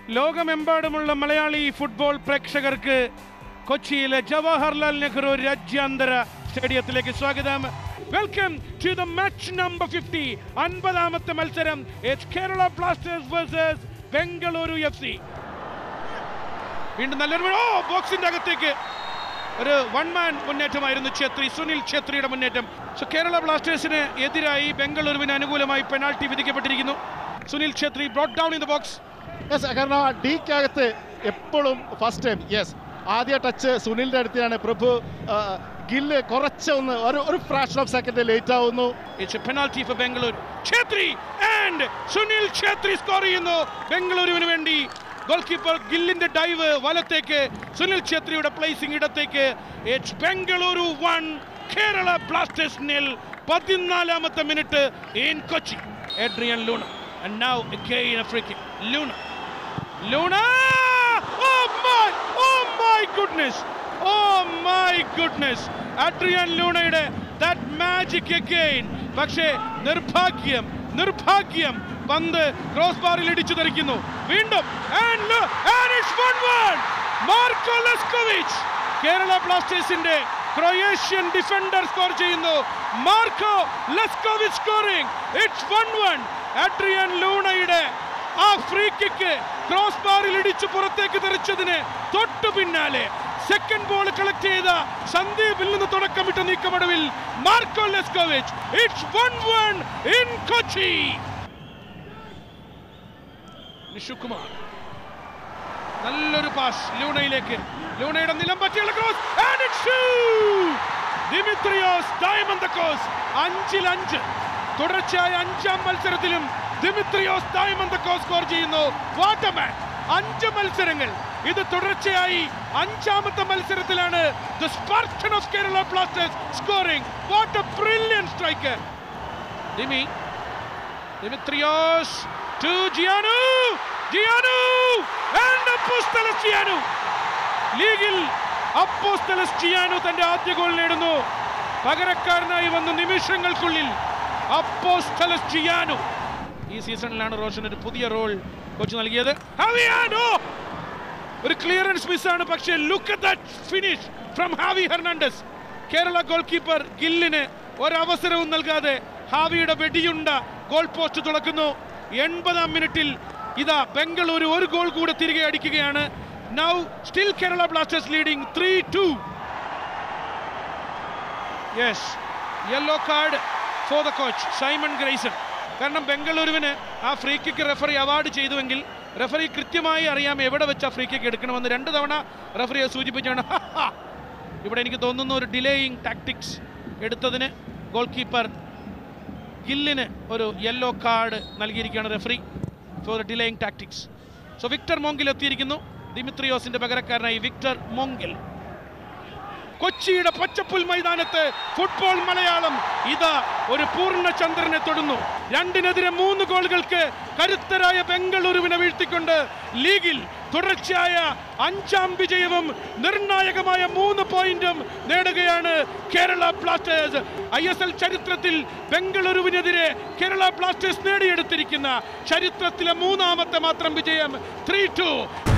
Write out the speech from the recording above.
ലോകമെമ്പാടുമുള്ള മലയാളി ഫുട്ബോൾ പ്രേക്ഷകർക്ക് കൊച്ചിയിലെ ജവഹർലാൽ നെഹ്റു രാജ്യാന്തര സ്റ്റേഡിയത്തിലേക്ക് സ്വാഗതം welcome to the match number fifty അൻപതാമത്തെ മത്സരം it's Kerala Blasters versus Bengaluru F C വീണ്ടും നല്ലൊരു ഓ ബോക്സിന്റെ അകത്തേക്ക് ഒരു വൺ മാൻ മുന്നേറ്റമായിരുന്നു ഛേത്രി സുനിൽ ഛേത്രിയുടെ മുന്നേറ്റം സോ കേരള ബ്ലാസ്റ്റേഴ്സിന് എതിരായി ബംഗളൂരുവിന് അനുകൂലമായി പെനാൾട്ടി വിധിക്കപ്പെട്ടിരിക്കുന്നു Sunil Chhetri brought down in the box yes കാരണം ആ ഡിക്കകത്ത് എപ്പോഴും ഫസ്റ്റ് ടൈം യെസ് ആദ്യ ടച്ച് സുനിലിന്റെ അടുത്താണ് പ്രഭു ആ, ഗില്ല് കുറച്ചൊന്ന് ഒരു ഒരു ഫ്രാക്ഷൻ ഓഫ് സെക്കൻഡ് ലേറ്റ് ആവുന്നു it's a penalty for Bengaluru Chhetri and Sunil Chhetri score ചെയ്യുന്നു ബംഗളൂരുവിന് വേണ്ടി ഗോൾ കീപ്പർ ഗില്ലിന്റെ ഡൈവ് വലത്തേക്ക് സുനിൽ ഛേത്രിയുടെ പ്ലേസിംഗ് ഇടത്തേക്ക് it's Bengaluru one Kerala Blasters nil പതിനാലാമത്തെ minute in Kochi Adrian Luna and now again a free kick Luna Luna oh my oh my goodness oh my goodness Adrian ലൂണയുടെ that magic again പക്ഷേ നിർഭാഗ്യം നിർഭാഗ്യം പന്ത് cross ബാറിൽ ഇടിച്ചു തെറിക്കുന്നു വീണ്ടും and look, and it's 1-1. Marco Leskovic Kerala ബ്ലാസ്റ്റേഴ്സിന്റെ Croatian defender score ചെയ്യുന്നു Marco Leskovic scoring it's 1-1 Adrian ലൂണയുടെ ആ ഫ്രീ കിക്ക് ക്രോസ് ബാറിൽ ഇടിച്ച് പുറത്തേക്ക് തെറിച്ചതിന് തൊട്ടു പിന്നാലെ സെക്കൻഡ് ബോൾ കളക്ട് ചെയ്ത സന്ദീപിൽ നിന്ന് തുടക്കമിട്ട നീക്കമടവിൽ Marco Leskovic it's one one in Kochi Nishukumar നല്ലൊരു പാസ് ലൂണയിലേക്ക് ലൂണയുടെ നിലം പറ്റിയുള്ള cross and it's shoot! Dimitrios Diamantakos അഞ്ചിൽ അഞ്ച് തുടർച്ചയായ അഞ്ചാം മത്സരത്തിലും ദിമിത്രിയോസ് ഡയമന്തക്കോസ് സ്കോർ ചെയ്യുന്നു വാട്ടർമാൻ അഞ്ച് മത്സരങ്ങൾ ഇത് തുടർച്ചയായി അഞ്ചാമത്തെ മത്സരത്തിലാണ് the Spartan of Kerala Blasters scoring what a brilliant striker Dimi Dimitrios to Gianu! Gianu! And Apostolos Gianu! ലീഗിൽ അപ്പോസ്തലസ് ജിയാനു തന്റെ ആദ്യ ഗോൾ നേടുന്നു പകരക്കാരനായി വന്ന നിമിഷങ്ങൾക്കുള്ളിൽ അപ്പോസ്തലസ് ജിയാനു ഈ സീസണിലാണ് റോഷൻ ഒരു പുതിയ റോൾ കോച്ച് നൽകിയത് ഹവിയാനോ ഒരു ക്ലിയറൻസ് മിസ്സാണ് പക്ഷേ look at that finish from Javi Hernandez Kerala goalkeeper ഗില്ലിന് ഒരവസരവും നൽകാതെ ഹാവിയുടെ വെടിയുണ്ട ഗോൾ പോസ്റ്റ് തുളക്കുന്നു എൺപതാം മിനിറ്റിൽ ഇതാ ബംഗളൂരു ഒരു ഗോൾ കൂടെ തിരികെ അടിക്കുകയാണ് now still Kerala Blasters leading three two yes yellow card for the coach Simon Grayson കാരണം ബംഗളൂരുവിന് ആ ഫ്രീ കിക്ക് റെഫറി അവാർഡ് ചെയ്തുവെങ്കിൽ റെഫറി കൃത്യമായി അറിയാം എവിടെ വെച്ച് ആ ഫ്രീ കിക്ക് എടുക്കണമെന്ന് രണ്ട് തവണ റെഫറിയെ സൂചിപ്പിച്ചാണ് ഇവിടെ എനിക്ക് തോന്നുന്നു ഒരു ഡിലേയിങ് ടാക്ടിക്സ് എടുത്തതിന് ഗോൾ കീപ്പർ ഗില്ലിന് ഒരു യെല്ലോ കാർഡ് നൽകിയിരിക്കുകയാണ് referee for the delaying tactics so Victor Mongil എത്തിയിരിക്കുന്നു ദിമിത്രിയോസിന്റെ പകരക്കാരനായി വിക്ടർ മോങ്കിൽ കൊച്ചിയുടെ പച്ചപ്പുൽ മൈതാനത്ത് ഫുട്ബോൾ മലയാളം ഇതാ ഒരു പൂർണ്ണ ചന്ദ്രനെ തൊടുന്നു രണ്ടിനെതിരെ മൂന്ന് ഗോളുകൾക്ക് കരുത്തരായ ബംഗളൂരുവിനെ വീഴ്ത്തിക്കൊണ്ട് ലീഗിൽ തുടർച്ചയായ അഞ്ചാം വിജയവും നിർണായകമായ മൂന്ന് പോയിന്റും നേടുകയാണ് Kerala Blasters I S L ചരിത്രത്തിൽ ബംഗളൂരുവിനെതിരെ കേരള ബ്ലാസ്റ്റേഴ്സ് നേടിയെടുത്തിരിക്കുന്ന ചരിത്രത്തിലെ മൂന്നാമത്തെ മാത്രം വിജയം ത്രീ ടു